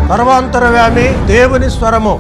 సర్వాంతరవ్యామి దేవుని స్వరము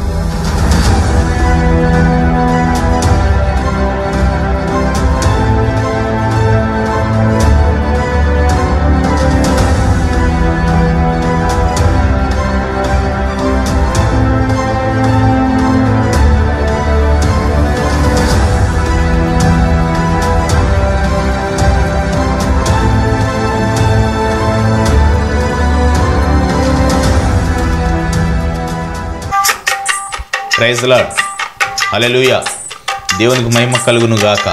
praise lord హల్లెలూయా దేవునికి మహిమ కలుగును గాక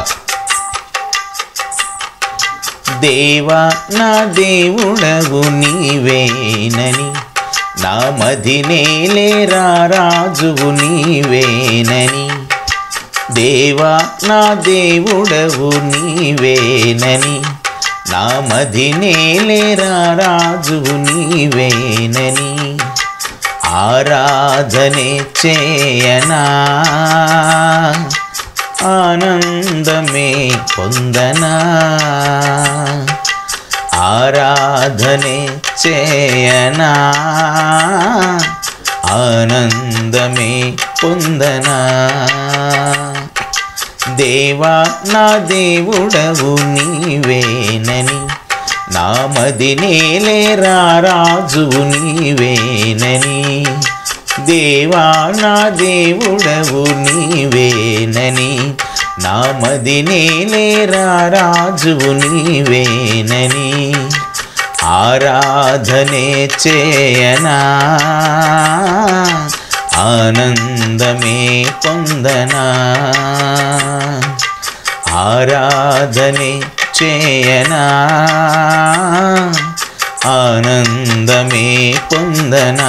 దేవా నా దేవుడవు నీవేనని నా మదినేలేరా రాజువు నీవేనని దేవా నా దేవుడవు నీవేనని నా మదినేలేరా రాజువు నీవేనని ఆరాధనే చేయనా ఆనందమే పొందనా ఆరాధనే చేయనా ఆనందమే పొందనా దేవా నా దేవుడవు నీవేనని నా మదినేలేరా రాజువు నీవేనని దేవా నా దేవుడవు నీవేనని నా మదినేలేరా రాజువు నీవేనని ఆరాధనే చేయనా ఆనందమే పొందనా ఆరాధనే చేయనా ఆనందమే పొందనా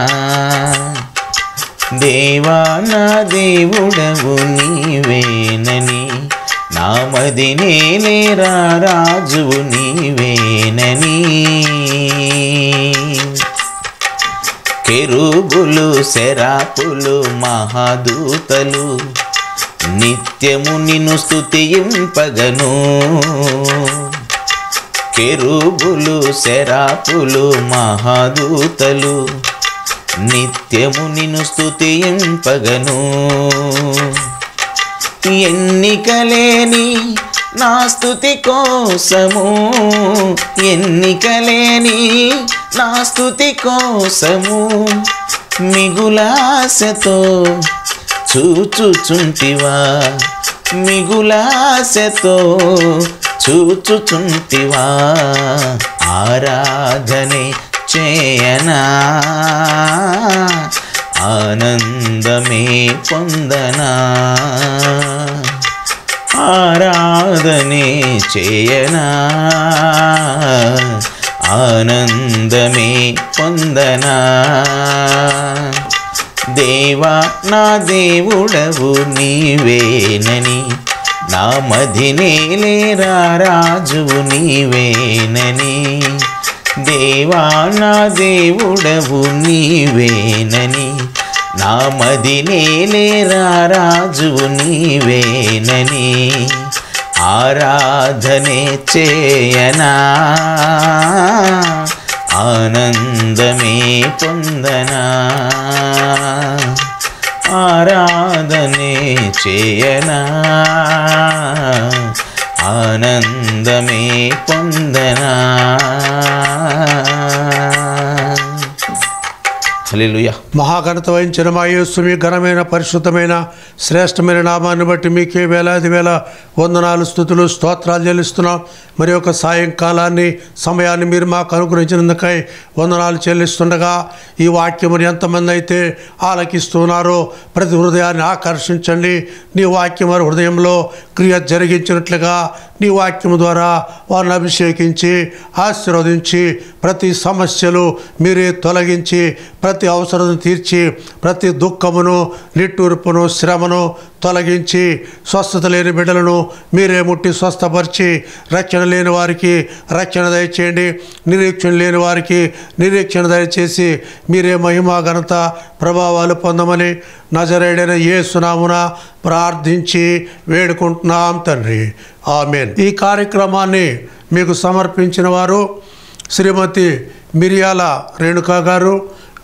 దేవా నా దేవుడవు నీవేనని నా మదినేలేరా రాజువు నీవేనని కెరుబులు శరాపులు మహాదూతలు నిత్యము నిన్ను స్తుతింపగను కెరుబులు శరాపులు మహాదూతలు నిత్యము నిన్ను స్తుతింపగను ఎన్నికలేని నా స్తుతి కోసము ఎన్నికలేని నా స్తుతి కోసము మిగులాశతో చూచుచుంటివా మిగులాశతో చూచుచుంటివా ఆరాధనే చేయనా ఆనందమే పొందనా ఆరాధనే చేయనా ఆనందమే పొందనా దేవా నా దేవుడవు నీవేనని నా మదినేలేరా రాజువు నీవేనని దేవా నా దేవుడవు నీవేనని నా మదినేలేరా రాజువు నీవేనని ఆరాధనే చేయనా ఆనందమే పొందనా ఆరాధనే చేయనా ఆనందమే పొందనా హల్లెలూయా మహాఘనత వహించిన మా యేసు మీ ఘనమైన పరిశుద్ధమైన శ్రేష్టమైన నామాన్ని బట్టి మీకే వేలాది వేల వందనాలు స్థుతులు స్తోత్రాలు చెల్లిస్తున్నాం మరి ఒక సాయంకాలాన్ని సమయాన్ని మీరు మాకు అనుగ్రహించినందుకై వందనాలు చెల్లిస్తుండగా ఈ వాక్యముని ఎంతమంది అయితే ఆలకిస్తున్నారో ప్రతి హృదయాన్ని ఆకర్షించండి నీ వాక్యం వారి హృదయంలో క్రియ జరిగించినట్లుగా నీ వాక్యము ద్వారా వారిని అభిషేకించి ఆశీర్వదించి ప్రతి సమస్యలు మీరే తొలగించి ప్రతి అవసరం తీర్చి ప్రతి దుఃఖమును నిట్టూర్పును శ్రమను తొలగించి స్వస్థత లేని బిడ్డలను మీరే ముట్టి స్వస్థపరిచి రక్షణ లేని వారికి రక్షణ దయచేయండి నిరీక్షణ లేని వారికి నిరీక్షణ దయచేసి మీరే మహిమ ఘనత ప్రభావాలు పొందమని నజరేడైన యేసునామున ప్రార్థించి వేడుకుంటున్నాం తండ్రి ఆమెన్ ఈ కార్యక్రమాన్ని మీకు సమర్పించిన వారు శ్రీమతి మిరియాల రేణుకా గారు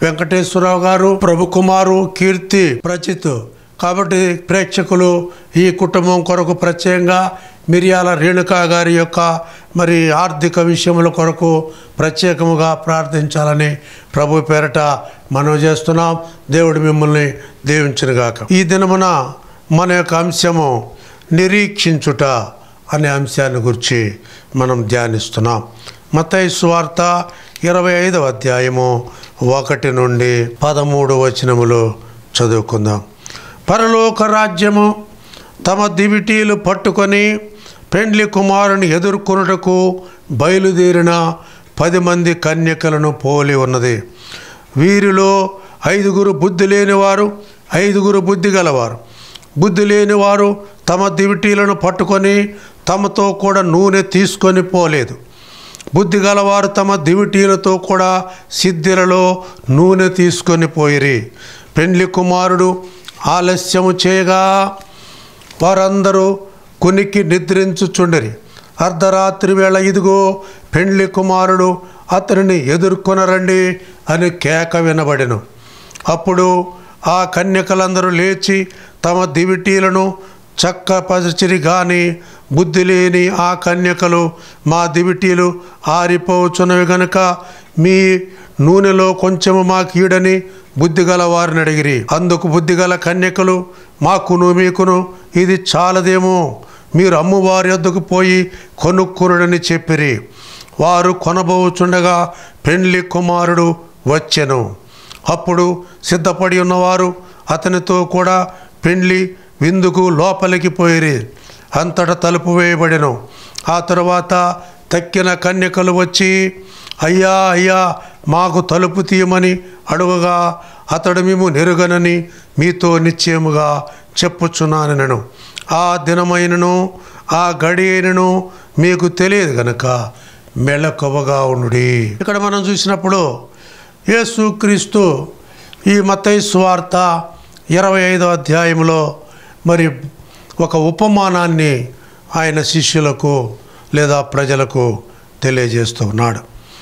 వెంకటేశ్వరరావు గారు ప్రభు కుమారు కీర్తి ప్రచిత్ కాబట్టి ప్రేక్షకులు ఈ కుటుంబం కొరకు ప్రత్యేకంగా మిరియాల రేణుకా గారి యొక్క మరి ఆర్థిక విషయముల కొరకు ప్రత్యేకముగా ప్రార్థించాలని ప్రభు పేరట మనం చేస్తున్నాం దేవుడు మిమ్మల్ని దీవించునుగాక ఈ దినమున మన యొక్క అంశము నిరీక్షించుట అనే అంశాన్ని గురించి మనం ధ్యానిస్తున్నాం మత్తయి సువార్త ఇరవై ఐదవ అధ్యాయము ఒకటి నుండి పదమూడు వచనములు చదువుకుందాం పరలోక రాజ్యము తమ దివిటీలు పట్టుకొని పెండ్లి కుమారుని ఎదుర్కొనుటకు బయలుదేరిన పది మంది కన్యకలను పోలి ఉన్నది వీరిలో ఐదుగురు బుద్ధి లేనివారు ఐదుగురు బుద్ధి గలవారు బుద్ధి లేనివారు తమ దివిటీలను పట్టుకొని తమతో కూడా నూనె తీసుకొని పోలేదు బుద్ధి గలవారు తమ దివిటీలతో కూడా సిద్ధిలలో నూనె తీసుకొని పోయిరి పెండ్లి కుమారుడు ఆలస్యము చేయగా వారందరూ కునికి నిద్రించుచుండరి అర్ధరాత్రి వేళ ఇదిగో పెండ్లి కుమారుడు అతనిని ఎదుర్కొనరండి అని కేక వినబడెను అప్పుడు ఆ కన్యకలందరూ లేచి తమ దివిటీలను చక్కపరిచిరి గాని బుద్ధి లేని ఆ కన్యకలు మా దివిటీలు ఆరిపోవచ్చున్నవి గనుక మీ నూనెలో కొంచెము మాకీడని బుద్ధిగల వారిని అడిగిరి అందుకు బుద్ధిగల కన్యకలు మాకును మీకును ఇది చాలదేమో మీరు అమ్మువారి వద్దకు పోయి కొనుక్కురుడని చెప్పిరి వారు కొనబోచుండగా పెండ్లి కుమారుడు వచ్చెను అప్పుడు సిద్ధపడి ఉన్నవారు అతనితో కూడా పెండ్లి విందుకు లోపలికి పోయిరి అంతట తలుపు వేయబడెను ఆ తరువాత తక్కిన కన్యకలు వచ్చి అయ్యా అయ్యా మాకు తలుపు తీయమని అడుగగా అతడు మేము నెరుగనని మీతో నిశ్చయముగా చెప్పుచున్నానను ఆ దినమైనను ఆ గడి అయినను మీకు తెలియదు గనక మెళకువగా ఉండుడి ఇక్కడ మనం చూసినప్పుడు యేసుక్రీస్తు ఈ మత్తయి సువార్త ఇరవై ఐదో అధ్యాయంలో మరి ఒక ఉపమానాన్ని ఆయన శిష్యులకు లేదా ప్రజలకు తెలియజేస్తూ ఉన్నాడు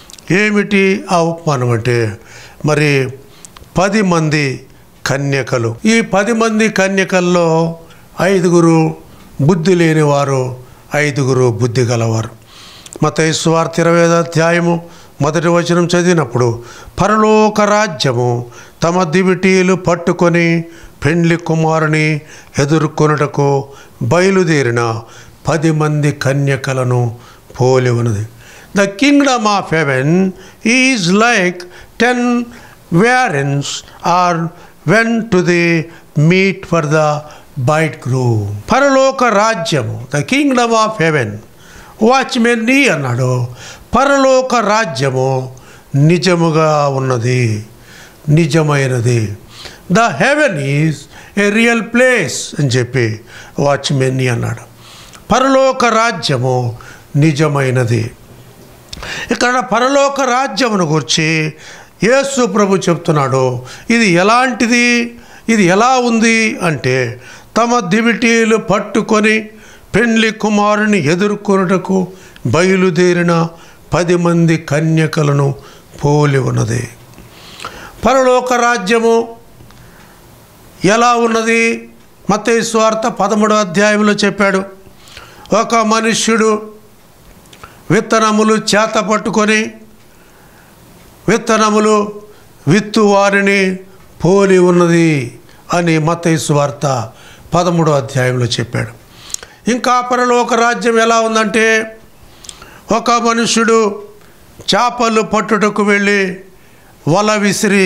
ఏమిటి ఆ ఉపమానం అంటే మరి పది మంది కన్యకలు ఈ పది మంది కన్యకల్లో ఐదుగురు బుద్ధి లేనివారు ఐదుగురు బుద్ధి గలవారు మత స్వార్థ ఇరవై ఐదో అధ్యాయము మొదటి వచనం చదివినప్పుడు పరలోక రాజ్యము తమ దివిటీలు పట్టుకొని పెండ్లి కుమారుని ఎదుర్కొనుటకు బయలుదేరిన పది మంది కన్యకలను పోలి ఉన్నది the kingdom of heaven is like ten virgins are went to the meet for the bridegroom పరలోక రాజ్యము the kingdom of heaven watchmen నీ అన్నాడు పరలోక రాజ్యము నిజముగా ఉన్నది నిజమైనది the heaven is a real place అని చెప్పి వాచ్మెన్ నీ అన్నాడు పరలోక రాజ్యము నిజమైనది ఇక్కడ పరలోక రాజ్యమును గురించి యేసు ప్రభు చెప్తున్నాడు ఇది ఎలాంటిది ఇది ఎలా ఉంది అంటే తమ దివిటీలు పట్టుకొని పెండ్లి కుమారుని ఎదుర్కొనుటకు బయలుదేరిన పది మంది కన్యకలను పోలి ఉన్నది పరలోక రాజ్యము ఎలా ఉన్నది మత్తయి స్వార్థ పదమూడో అధ్యాయంలో చెప్పాడు ఒక మనుష్యుడు విత్తనములు చేత పట్టుకొని విత్తనములు విత్తు వారిని పోలి ఉన్నది అని మత్తయి వార్త పదమూడో అధ్యాయంలో చెప్పాడు ఇంకా పరలోక రాజ్యం ఎలా ఉందంటే ఒక మనుషుడు చేపలు పట్టుటకు వెళ్ళి వల విసిరి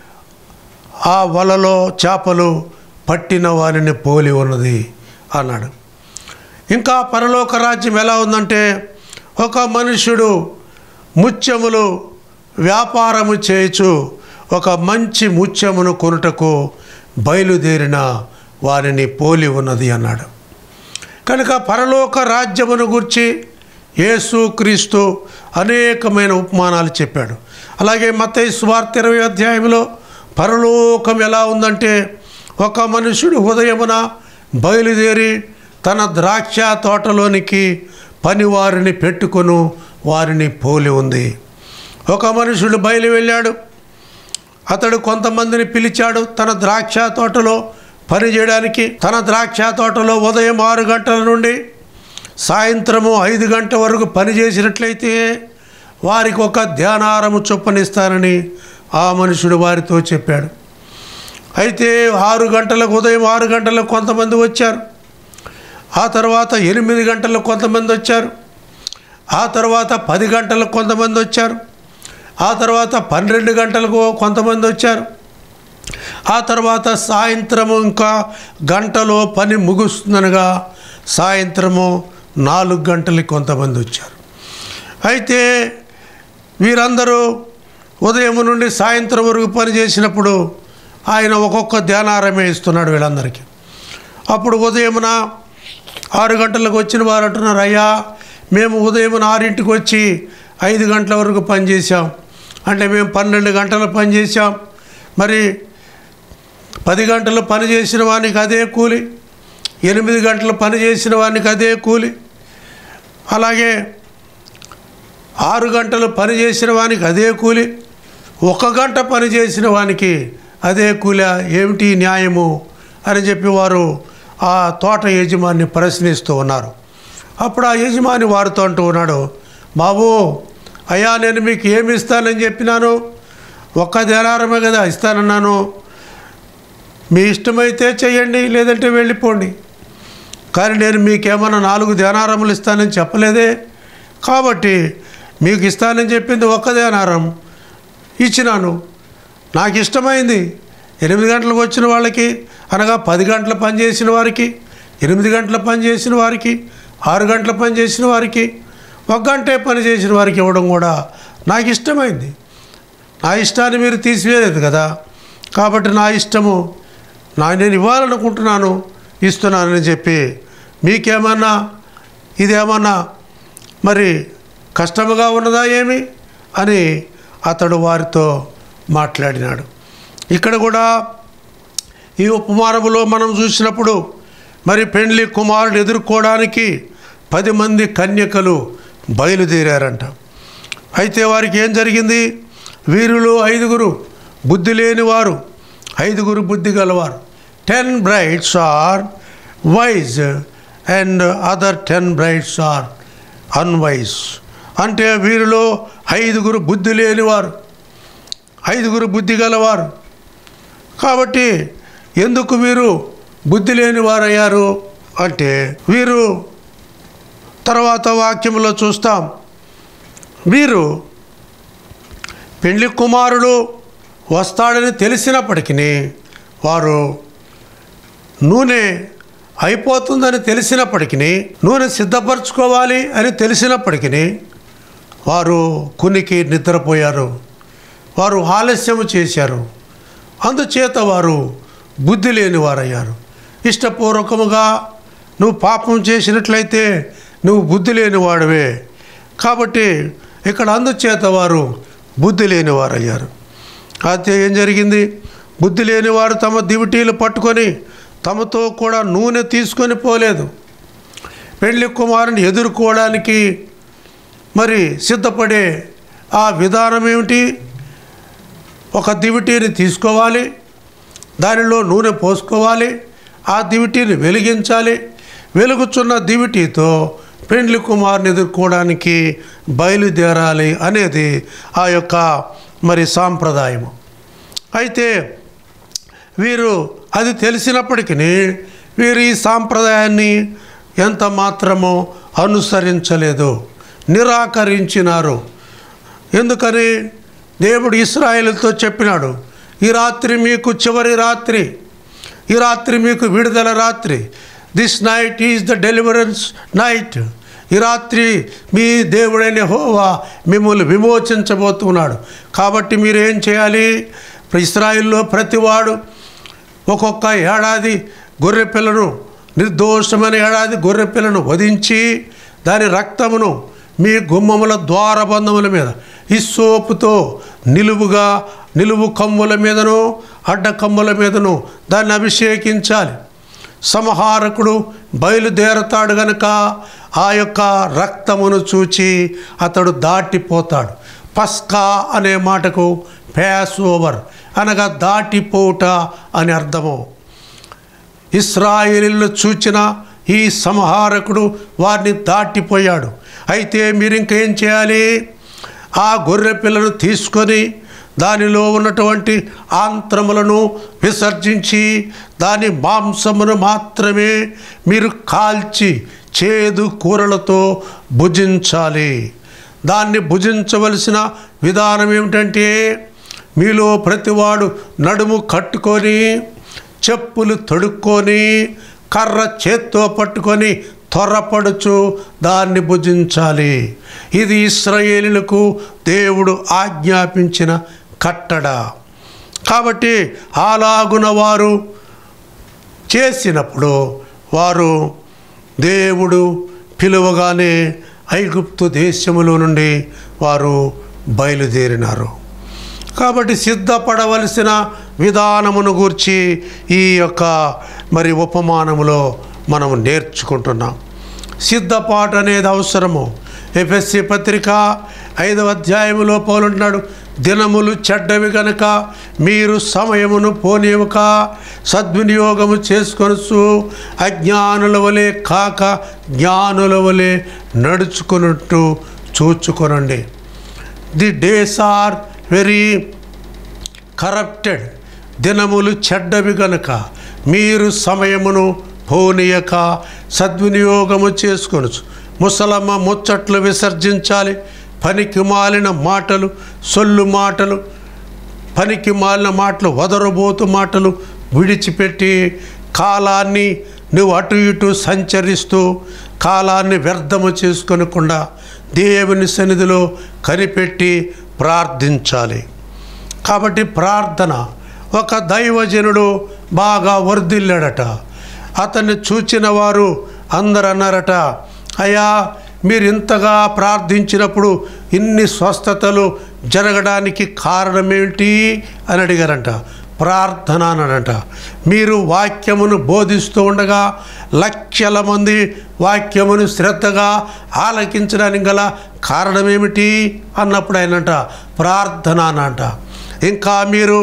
ఆ వలలో చేపలు పట్టిన వారిని పోలి ఉన్నది అన్నాడు ఇంకా పరలోక రాజ్యం ఎలా ఉందంటే ఒక మనుషుడు ముత్యములు వ్యాపారము చేయుచు ఒక మంచి ముత్యమును కొనుటకు బయలుదేరిన వారిని పోలి ఉన్నది అన్నాడు కనుక పరలోక రాజ్యమును గురించి యేసు క్రీస్తు అనేకమైన ఉపమానాలు చెప్పాడు అలాగే మత్తయి సువార్త ఇరవై అధ్యాయంలో పరలోకం ఎలా ఉందంటే ఒక మనుషుడు ఉదయమున బయలుదేరి తన ద్రాక్ష తోటలోనికి పనివారిని పెట్టుకొను వారిని పోలి ఉంది ఒక మనుషుడు బయలు వెళ్ళాడు అతడు కొంతమందిని పిలిచాడు తన ద్రాక్ష తోటలో పని చేయడానికి తన ద్రాక్ష తోటలో ఉదయం ఆరు గంటల నుండి సాయంత్రము ఐదు గంటల వరకు పని చేసినట్లయితే వారికి ఒక ధ్యానారము చొప్పనిస్తానని ఆ మనుషుడు వారితో చెప్పాడు అయితే ఆరు గంటలకు ఉదయం ఆరు గంటలకు కొంతమంది వచ్చారు ఆ తర్వాత ఎనిమిది గంటలకు కొంతమంది వచ్చారు ఆ తర్వాత పది గంటలకు కొంతమంది వచ్చారు ఆ తర్వాత పన్నెండు గంటలకు కొంతమంది వచ్చారు ఆ తర్వాత సాయంత్రము ఇంకా గంటలో పని ముగుస్తుందనగా సాయంత్రము నాలుగు గంటలకి కొంతమంది వచ్చారు అయితే వీరందరూ ఉదయం నుండి సాయంత్రం వరకు పని చేసినప్పుడు ఆయన ఒక్కొక్క ధ్యానారమే ఇస్తున్నాడు వీళ్ళందరికీ అప్పుడు ఉదయమున ఆరు గంటలకు వచ్చిన వారు అంటున్నారు అయ్యా మేము ఉదయం ఆరింటికి వచ్చి ఐదు గంటల వరకు పనిచేసాం అంటే మేము పన్నెండు గంటలు పనిచేసాం మరి పది గంటలు పని చేసిన వానికి అదే కూలి ఎనిమిది గంటలు పని చేసిన వానికి అదే కూలి అలాగే ఆరు గంటలు పని చేసిన వానికి అదే కూలి ఒక గంట పని చేసిన వానికి అదే కూలి ఏమిటి న్యాయము అని చెప్పి వారు ఆ తోట యజమాని ప్రశ్నిస్తూ ఉన్నారు అప్పుడు ఆ యజమాని వారితో అంటూ ఉన్నాడు బాబు అయ్యా నేను మీకు ఏమి ఇస్తానని చెప్పినాను ఒక్క దినారమే కదా ఇస్తానన్నాను మీ ఇష్టమైతే చెయ్యండి లేదంటే వెళ్ళిపోండి కానీ నేను మీకేమన్నా నాలుగు ధ్యానారములు ఇస్తానని చెప్పలేదే కాబట్టి మీకు ఇస్తానని చెప్పింది ఒక్క ధ్యానారం ఇచ్చినాను నాకు ఇష్టమైంది ఎనిమిది గంటలకు వచ్చిన వాళ్ళకి అనగా పది గంటల పని చేసిన వారికి ఎనిమిది గంటల పని చేసిన వారికి ఆరు గంటల పని చేసిన వారికి ఒక గంటే పని చేసిన వారికి ఇవ్వడం కూడా నాకు ఇష్టమైంది నా ఇష్టాన్ని మీరు తీసివేయలేదు కదా కాబట్టి నా ఇష్టము నా నేను ఇవ్వాలనుకుంటున్నాను ఇస్తున్నానని చెప్పి మీకేమన్నా ఇదేమన్నా మరి కష్టముగా ఉన్నదా ఏమి అని అతడు వారితో మాట్లాడినాడు ఇక్కడ కూడా ఈ ఉపమానములో మనం చూసినప్పుడు మరి పెండ్లి కుమారుడు ఎదుర్కోవడానికి పది మంది కన్యకలు బయలుదేరారంట అయితే వారికి ఏం జరిగింది వీరిలో ఐదుగురు బుద్ధి లేని వారు ఐదుగురు బుద్ధి గలవారు ten brides are wise and other ten brides are unwise అంటే వీరిలో ఐదుగురు బుద్ధి లేనివారు ఐదుగురు బుద్ధి గలవారు కాబట్టి ఎందుకు వీరు బుద్ధి లేని వారయ్యారు అంటే వీరు తర్వాత వాక్యంలో చూస్తాం వీరు పెళ్లి కుమారుడు వస్తాడని తెలిసినప్పటికీ వారు నూనె అయిపోతుందని తెలిసినప్పటికీ నూనె సిద్ధపరచుకోవాలి అని తెలిసినప్పటికీ వారు కునికి నిద్రపోయారు వారు ఆలస్యము చేశారు అందుచేత వారు బుద్ధి లేని వారయ్యారు ఇష్టపూర్వకముగా నువ్వు పాపం చేసినట్లయితే నువ్వు బుద్ధి లేని వాడవే కాబట్టి ఇక్కడ అందుచేత వారు బుద్ధి లేని వారయ్యారు అయితే ఏం జరిగింది బుద్ధి లేని వారు తమ దివిటీలు పట్టుకొని తమతో కూడా నూనె తీసుకొని పోలేదు పెళ్లి కుమారుని ఎదుర్కోవడానికి మరి సిద్ధపడే ఆ విధానం ఏమిటి ఒక దివిటీని తీసుకోవాలి దానిలో నూనె పోసుకోవాలి ఆ దివిటీని వెలిగించాలి వెలుగుచున్న దివిటీతో పెండ్లి కుమారుని ఎదుర్కోవడానికి బయలుదేరాలి అనేది ఆ యొక్క మరి సాంప్రదాయము అయితే వీరు అది తెలిసినప్పటికీ వీరు ఈ సాంప్రదాయాన్ని ఎంత మాత్రమో అనుసరించలేదు నిరాకరించినారు ఎందుకని దేవుడు ఇస్రాయేలుతో చెప్పినాడు ఈ రాత్రి మీకు చివరి రాత్రి ఈ రాత్రి మీకు విడుదల రాత్రి this night is the deliverance night ఈ రాత్రి మీ దేవుడైన హోవా మిమ్మల్ని విమోచించబోతున్నాడు కాబట్టి మీరు ఏం చేయాలి ఇస్రాయిల్లో ప్రతివాడు ఒక్కొక్క ఏడాది గొర్రె పిల్లను నిర్దోషమైన ఏడాది గొర్రె పిల్లను వధించి దాని రక్తమును మీ గుమ్మముల ద్వారబంధముల మీద ఇస్సోపుతో నిలువుగా నిలువు కమ్ముల మీదను అడ్డ కమ్ముల మీదను దాన్ని అభిషేకించాలి సంహారకుడు బయలుదేరతాడు గనుక ఆ యొక్క రక్తమును చూచి అతడు దాటిపోతాడు పస్కా అనే మాటకు ప్యాస్ ఓవర్ అనగా దాటిపోవుట అని అర్థము ఇస్రాయేలీలను చూచిన ఈ సంహారకుడు వారిని దాటిపోయాడు అయితే మీరు ఇంకేం చేయాలి ఆ గొర్రె పిల్లను తీసుకొని దానిలో ఉన్నటువంటి ఆంత్రములను విసర్జించి దాని మాంసమును మాత్రమే మీరు కాల్చి చేదు కూరలతో భుజించాలి దాన్ని భుజించవలసిన విధానం ఏమిటంటే మీలో ప్రతివాడు నడుము కట్టుకొని చెప్పులు తొడుక్కొని కర్ర చేత్తో పట్టుకొని త్వరపడుచు దాన్ని భుజించాలి ఇది ఇస్రాయేలులకు దేవుడు ఆజ్ఞాపించిన కట్టడ కాబట్టి అలాగున వారు చేసినప్పుడు వారు దేవుడు పిలువగానే ఐగుప్తు దేశములో నుండి వారు బయలుదేరినారు కాబట్టి సిద్ధపడవలసిన విధానమును గూర్చి ఈ యొక్క మరి ఉపమానములో మనం నేర్చుకుంటున్నాం సిద్ధపాటు అనేది అవసరము ఎఫ్ఎస్సి పత్రిక ఐదవ అధ్యాయములో పౌలుంటున్నాడు దినములు చెడ్డవి గనక మీరు సమయమును పోనివ్వక సద్వినియోగము చేసుకొనసు అజ్ఞానుల వలె కాక జ్ఞానుల వలె నడుచుకున్నట్టు చూచుకొనండి the days are very corrupted దినములు చెడ్డవి గనుక మీరు సమయమును పోనీయక సద్వినియోగము చేసుకొనచ్చు ముసలమ్మ ముచ్చట్లు విసర్జించాలి పనికి మాలిన మాటలు సొల్లు మాటలు పనికి మాలిన మాటలు వదరబోతు మాటలు విడిచిపెట్టి కాలాన్ని నువ్వు అటు ఇటు సంచరిస్తూ కాలాన్ని వ్యర్థము చేసుకొనకుండా దేవుని సన్నిధిలో కనిపెట్టి ప్రార్థించాలి కాబట్టి ప్రార్థన ఒక దైవజనుడు బాగా వర్ధిల్లాడట అతన్ని చూచిన వారు అందరు అన్నారట అయ్యా మీరు ఇంతగా ప్రార్థించినప్పుడు ఇన్ని స్వస్థతలు జరగడానికి కారణమేంటి అని అడిగారంట ప్రార్థన అన్నాడంట మీరు వాక్యమును బోధిస్తూ ఉండగా లక్షల మంది వాక్యమును శ్రద్ధగా ఆలకించడానికి గల కారణమేమిటి అన్నప్పుడు ఆయనంట ప్రార్థన అనంట ఇంకా మీరు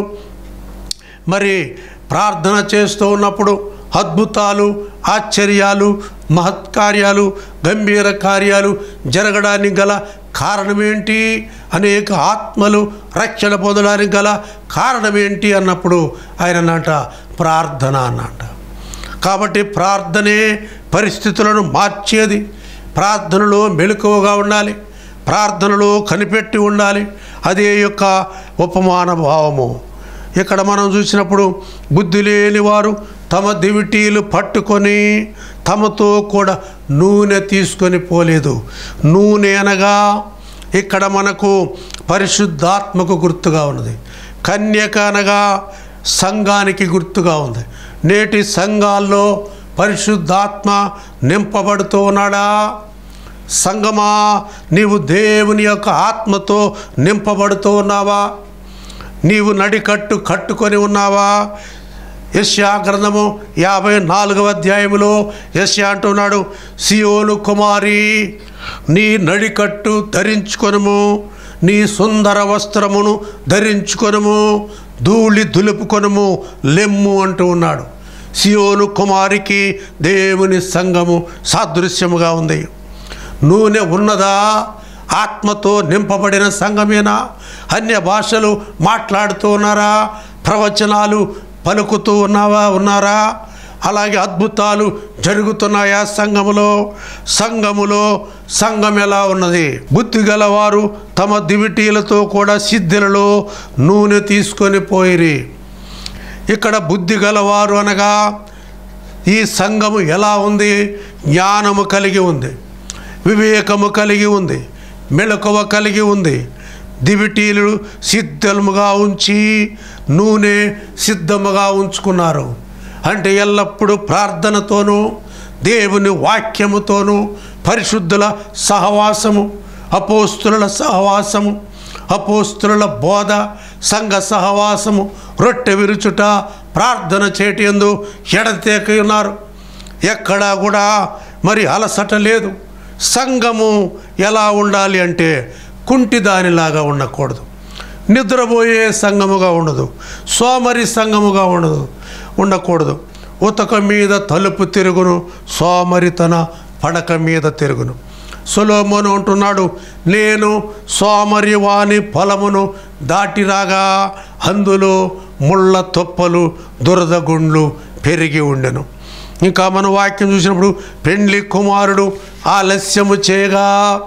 మరి ప్రార్థన చేస్తూ ఉన్నప్పుడు అద్భుతాలు ఆశ్చర్యాలు మహత్కార్యాలు గంభీర కార్యాలు జరగడానికి గల కారణమేంటి అనేక ఆత్మలు రక్షణ పొందడానికి గల కారణమేంటి అన్నప్పుడు ఆయన అన్నట ప్రార్థన అన్నట కాబట్టి ప్రార్థనే పరిస్థితులను మార్చేది ప్రార్థనలో మెలకువగా ఉండాలి ప్రార్థనలో కనిపెట్టి ఉండాలి అదే యొక్క ఉపమాన భావము ఇక్కడ మనం చూసినప్పుడు బుద్ధి లేని వారు తమ దివిటీలు పట్టుకొని తమతో కూడా నూనె తీసుకొని పోలేదు నూనె అనగా ఇక్కడ మనకు పరిశుద్ధాత్మకు గుర్తుగా ఉన్నది కన్యక అనగా సంఘానికి గుర్తుగా ఉంది నేటి సంఘాల్లో పరిశుద్ధాత్మ నింపబడుతూ ఉన్నాడా సంగమా నీవు దేవుని యొక్క ఆత్మతో నింపబడుతూ ఉన్నావా నీవు నడికట్టు కట్టుకొని ఉన్నావా యశ్యా గ్రంథము యాభై నాలుగవ అధ్యాయములో యశ్యా అంటున్నాడు సియోను కుమారి నీ నడికట్టు ధరించుకొనుము నీ సుందర వస్త్రమును ధరించుకొనుము ధూళి దులుపుకొనుము లెమ్ము అంటూ ఉన్నాడు సియోను కుమారికి దేవుని సంఘము సాదృశ్యముగా ఉంది నూనె ఉన్నదా ఆత్మతో నింపబడిన సంఘమేనా అన్య భాషలు మాట్లాడుతూ ఉన్నారా ప్రవచనాలు పలుకుతూ ఉన్నావా ఉన్నారా అలాగే అద్భుతాలు జరుగుతున్నాయా సంఘములో సంఘములో సంఘం ఎలా ఉన్నది బుద్ధి గలవారు తమ దివిటీలతో కూడా సిద్ధులలో నూనె తీసుకొని పోయిరి ఇక్కడ బుద్ధి గలవారు అనగా ఈ సంఘము ఎలా ఉంది జ్ఞానము కలిగి ఉంది వివేకము కలిగి ఉంది మెలకువ కలిగి ఉంది దివిటీలు సిద్ధముగా ఉంచి నూనె సిద్ధముగా ఉంచుకున్నారు అంటే ఎల్లప్పుడూ ప్రార్థనతోనూ దేవుని వాక్యముతోనూ పరిశుద్ధుల సహవాసము అపోస్తుల సహవాసము అపోస్తుల బోధ సంఘ సహవాసము రొట్టె విరుచుట ప్రార్థన చేయటి ఎందు ఎడతేక ఉన్నారు ఎక్కడా కూడా మరి అలసట లేదు సంఘము ఎలా ఉండాలి అంటే కుంటి దానిలాగా ఉండకూడదు నిద్రపోయే సంఘముగా ఉండదు సోమరి సంఘముగా ఉండదు ఉండకూడదు ఉతక మీద తలుపు తిరుగును సోమరి తన పడక మీద తిరుగును సొలోమోను అంటున్నాడు నేను సోమరి వాని పొలమును దాటిరాగా అందులో ముళ్ళ తొప్పలు దురదగుండ్లు పెరిగి ఉండెను ఇంకా మన వాక్యం చూసినప్పుడు పెండ్లి కుమారుడు ఆలస్యము చేయగా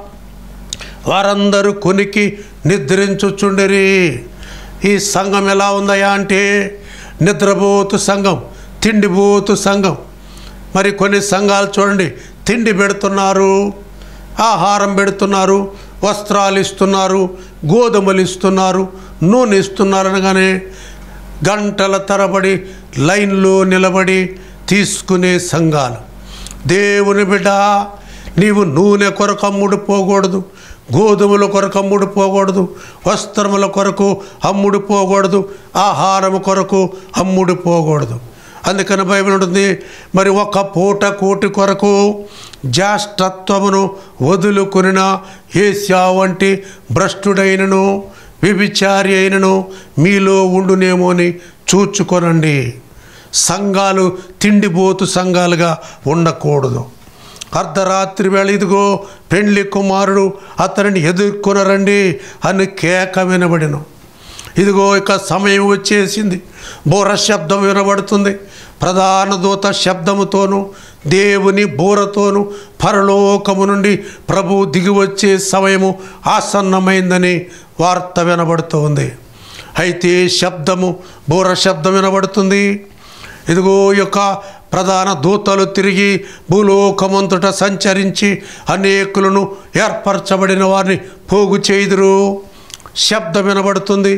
వారందరూ కొనికి నిద్రించుచుండిరి ఈ సంఘం ఎలా ఉందయా అంటే నిద్రపోతు సంఘం తిండిపోతు సంఘం మరి కొన్ని సంఘాలు చూడండి తిండి పెడుతున్నారు ఆహారం పెడుతున్నారు వస్త్రాలు ఇస్తున్నారు గోధుమలు ఇస్తున్నారు నూనె ఇస్తున్నారు అనగానే గంటల తరబడి లైన్లో నిలబడి తీసుకునే సంఘాలు దేవుని బిడ్డ నీవు నూనె కొరకు అమ్ముడు పోకూడదు గోధుమల కొరకు అమ్ముడు పోకూడదు వస్త్రముల కొరకు అమ్ముడు పోకూడదు ఆహారం కొరకు అమ్ముడు పోకూడదు అందుకని బైబిల్ ఉంటుంది మరి ఒక పూట కోటి కొరకు జ్యేష్ఠత్వమును వదులుకొనిన ఏస్యా వంటి భ్రష్టుడైనను వ్యభిచారి అయినను మీలో ఉండునేమో అని చూచుకొనండి సంఘాలు తిండిపోతు సంఘాలుగా ఉండకూడదు అర్ధరాత్రి వేళ ఇదిగో పెండ్లి కుమారుడు అతనిని ఎదుర్కొనరండి అని కేక వినబడిను ఇదిగో ఇక సమయం వచ్చేసింది బోర శబ్దం వినబడుతుంది ప్రధాన దూత శబ్దముతోను దేవుని బోరతోను పరలోకము నుండి ప్రభు దిగి వచ్చే సమయము ఆసన్నమైందని వార్త వినబడుతోంది అయితే శబ్దము బోర శబ్దం వినబడుతుంది ఇదిగో ఈ యొక్క ప్రధాన దూతలు తిరిగి భూలోకమంతట సంచరించి అనేకులను ఏర్పరచబడిన వారిని పోగు చేయుదురు శబ్దం వినబడుతుంది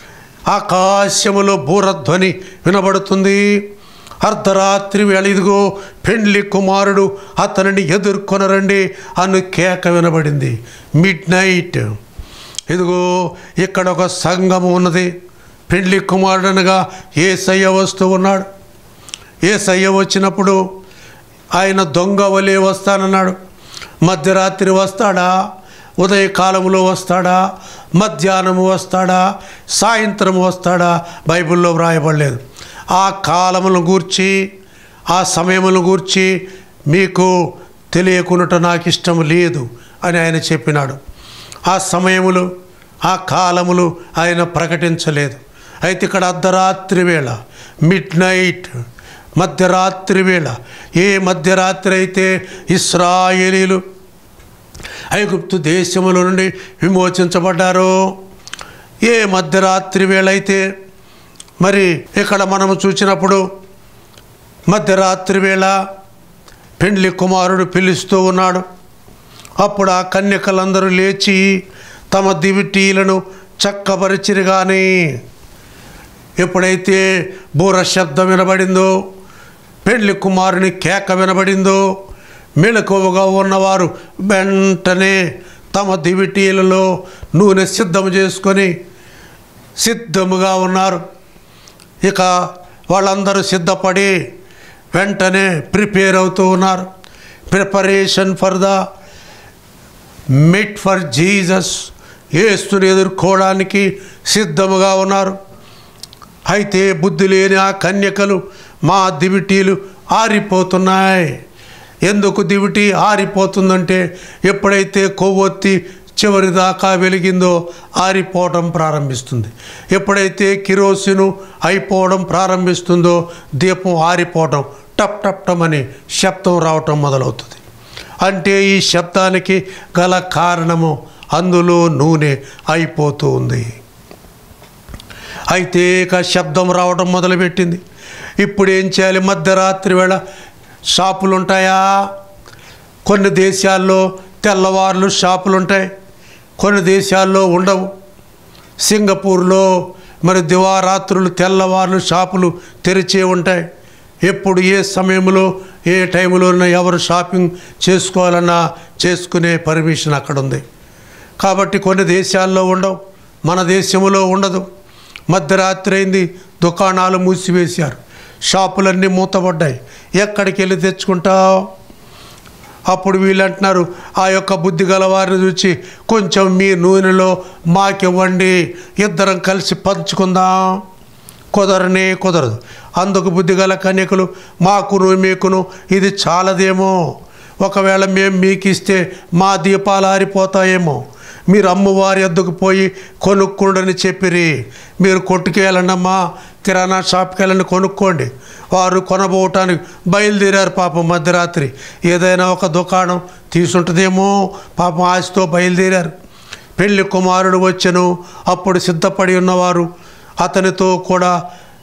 ఆకాశములో బూరధ్వని వినబడుతుంది అర్ధరాత్రి వేళ ఇదిగో పెండ్లి కుమారుడు అతనిని ఎదుర్కొనరండి అను కేక వినబడింది మిడ్ నైట్ ఇదిగో ఇక్కడ ఒక సంఘము ఉన్నది పెండ్లి కుమారుడు అనగా ఏసయ్య వస్తూ ఉన్నాడు ఏసయ్య వచ్చినప్పుడు ఆయన దొంగ వలె వస్తానన్నాడు మధ్యరాత్రి వస్తాడా ఉదయకాలంలో వస్తాడా మధ్యాహ్నము వస్తాడా సాయంత్రం వస్తాడా బైబిల్లో వ్రాయబడలేదు ఆ కాలమును గూర్చి ఆ సమయమును గూర్చి మీకు తెలియకున్నట నాకు ఇష్టం లేదు అని ఆయన చెప్పినాడు ఆ సమయములు ఆ కాలములు ఆయన ప్రకటించలేదు అయితే ఇక్కడ అర్ధరాత్రి వేళ మిడ్ నైట్ మధ్యరాత్రి వేళ ఏ మధ్యరాత్రి అయితే ఇస్రాయేలీలు ఐగుప్తు దేశముల నుండి విమోచించబడ్డారో ఏ మధ్యరాత్రి వేళ అయితే మరి ఇక్కడ మనము చూసినప్పుడు మధ్యరాత్రి వేళ పెండ్లి కుమారుడు పిలుస్తూ ఉన్నాడు అప్పుడు ఆ కన్యకలందరూ లేచి తమ దివిటీలను చక్కపరిచిరి కానీ ఎప్పుడైతే బూర శబ్దం వినబడిందో పెళ్లి కుమారుని కేక వినబడిందో మెలకువగా ఉన్నవారు వెంటనే తమ దివిటీలలో నూనె సిద్ధం చేసుకొని సిద్ధముగా ఉన్నారు ఇక వాళ్ళందరూ సిద్ధపడి వెంటనే ప్రిపేర్ అవుతూ ఉన్నారు preparation for the meet for Jesus ఏస్తుని ఎదుర్కోవడానికి సిద్ధముగా ఉన్నారు అయితే బుద్ధి లేని ఆ కన్యకలు మా దివిటీలు ఆరిపోతున్నాయి ఎందుకు దివిటి ఆరిపోతుందంటే ఎప్పుడైతే కొవ్వొత్తి చివరి దాకా వెలిగిందో ఆరిపోవటం ప్రారంభిస్తుంది ఎప్పుడైతే కిరోసిను అయిపోవడం ప్రారంభిస్తుందో దీపం ఆరిపోవటం టప్ టప్ టప్ అని శబ్దం రావటం మొదలవుతుంది అంటే ఈ శబ్దానికి గల కారణము అందులో నూనె అయిపోతూ ఉంది అయితే ఇక శబ్దం రావడం మొదలుపెట్టింది ఇప్పుడు ఏం చేయాలి మధ్యరాత్రి వేళ షాపులు ఉంటాయా కొన్ని దేశాల్లో తెల్లవారులు షాపులు ఉంటాయి కొన్ని దేశాల్లో ఉండవు సింగపూర్లో మరి దివారాత్రులు తెల్లవారులు షాపులు తెరిచే ఉంటాయి ఎప్పుడు ఏ సమయంలో ఏ టైంలోనైనా ఎవరు షాపింగ్ చేసుకోవాలన్నా చేసుకునే పర్మిషన్ అక్కడ ఉంది కాబట్టి కొన్ని దేశాల్లో ఉండవు మన దేశంలో ఉండదు మధ్యరాత్రి అయింది దుకాణాలు మూసివేశారు షాపులన్నీ మూతపడ్డాయి ఎక్కడికి వెళ్ళి తెచ్చుకుంటావు అప్పుడు వీళ్ళు అంటున్నారు ఆ యొక్క బుద్ధి గల వారిని చూచి కొంచెం మీ నూనెలో మాకివ్వండి ఇద్దరం కలిసి పంచుకుందాం కుదరనే కుదరదు అందుకు బుద్ధిగల కన్యకులు మాకును మీకును ఇది చాలదేమో ఒకవేళ మేము మీకు ఇస్తే మా దీపాలు ఆరిపోతాయేమో మీరు అమ్మవారి ఎద్దుకు పోయి కొనుక్కోండని చెప్పిరి మీరు కొట్టుకెళ్ళండమ్మా కిరాణా షాప్కి వెళ్ళండి కొనుక్కోండి వారు కొనబోవటానికి బయలుదేరారు పాపం మధ్యరాత్రి ఏదైనా ఒక దుకాణం తీసుంటుందేమో పాపం ఆశతో బయలుదేరారు పెళ్లి కుమారుడు వచ్చెను అప్పుడు సిద్ధపడి ఉన్నవారు అతనితో కూడా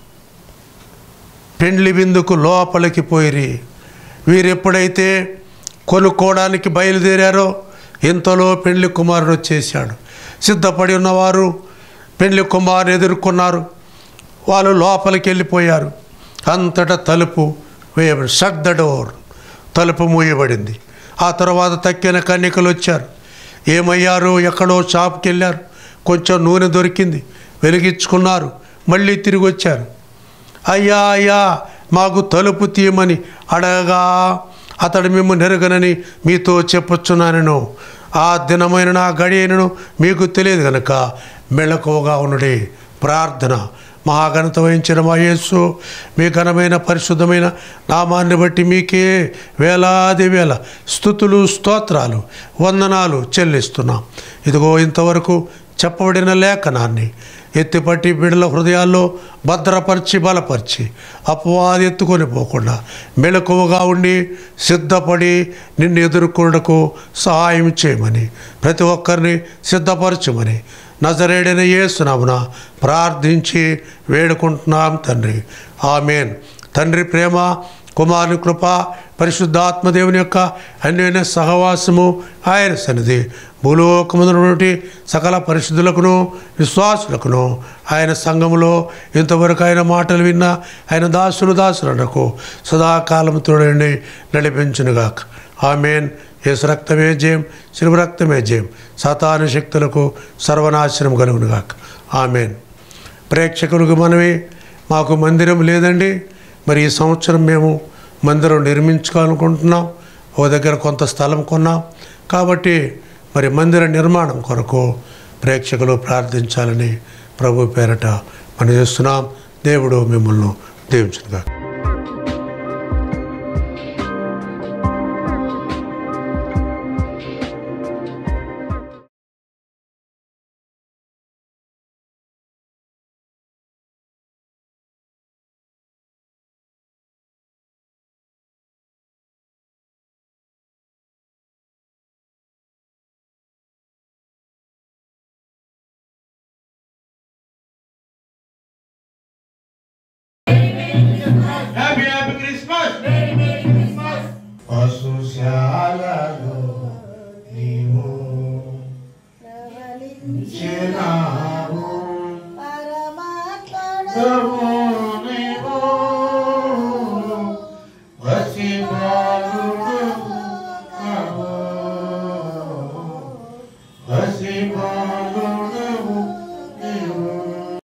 పెండ్లి విందుకు లోపలికి పోయిరి వీరు ఎప్పుడైతే కొనుక్కోవడానికి బయలుదేరారో ఇంతలో పెండ్లి కుమారుడు వచ్చేసాడు సిద్ధపడి ఉన్నవారు పెండ్లి కుమారుని ఎదుర్కొన్నారు వాళ్ళు లోపలికి వెళ్ళిపోయారు అంతటా తలుపు వేయబడి షట్ ద డోర్ తలుపు మూయబడింది ఆ తర్వాత తక్కిన కన్యకలు వచ్చారు ఏమయ్యారు ఎక్కడో షాప్కి వెళ్ళారు కొంచెం నూనె దొరికింది వెలిగించుకున్నారు మళ్ళీ తిరిగి వచ్చారు అయ్యా అయ్యా మాకు తలుపు తీయమని అడగగా అతడు మేము నెరగనని మీతో చెప్పొచ్చున్నాను ఆ దినమైన నా గడియనను మీకు తెలియదు గనక మెళకువగా ఉండే ప్రార్థన మహాఘనత వహించిన మా యేసు మీ ఘనమైన పరిశుద్ధమైన నామాన్ని బట్టి మీకే వేలాది వేల స్థుతులు స్తోత్రాలు వందనాలు చెల్లిస్తున్నాం ఇదిగో ఇంతవరకు చెప్పబడిన లేఖనాన్ని ఎత్తిపట్టి బిడల హృదయాల్లో భద్రపరిచి బలపరిచి అపవాది ఎత్తుకొని పోకుండా మెలకువగా ఉండి సిద్ధపడి నిన్ను ఎదుర్కొనకు సహాయం చేయమని ప్రతి ఒక్కరిని సిద్ధపరచమని నజరేడైన యేసునామున ప్రార్థించి వేడుకుంటున్నాం తండ్రి ఆమెన్ తండ్రి ప్రేమ కుమారుని కృప పరిశుద్ధాత్మదేవుని యొక్క అన్యోన్య సహవాసము ఆయన సన్నిధి భూలోకమునటువంటి సకల పరిశుద్ధులకును విశ్వాసులకును ఆయన సంఘములో ఇంతవరకు ఆయన మాటలు విన్న ఆయన దాసులు దాసులకు సదాకాలం తోడండి నడిపించునుగాక ఆమెన్ యేసు రక్తమే జయం శిలువ రక్తమే జయం సతాను శక్తులకు సర్వనాశనం కలుగునుగాక ఆమెన్ ప్రేక్షకులకు మనమే మాకు మందిరం లేదండి మరి ఈ సంవత్సరం మేము మందిరం నిర్మించుకోవాలనుకుంటున్నాం ఓ దగ్గర కొంత స్థలం కొన్నాం కాబట్టి మరి మందిర నిర్మాణం కొరకు ప్రేక్షకులు ప్రార్థించాలని ప్రభు పేరట మనం చేస్తున్నాం దేవుడు మిమ్మల్ని దీవించుగా Happy, happy Christmas! పశుశాలలో నీవు చేరావు పరమాత్ముడు ప్రభు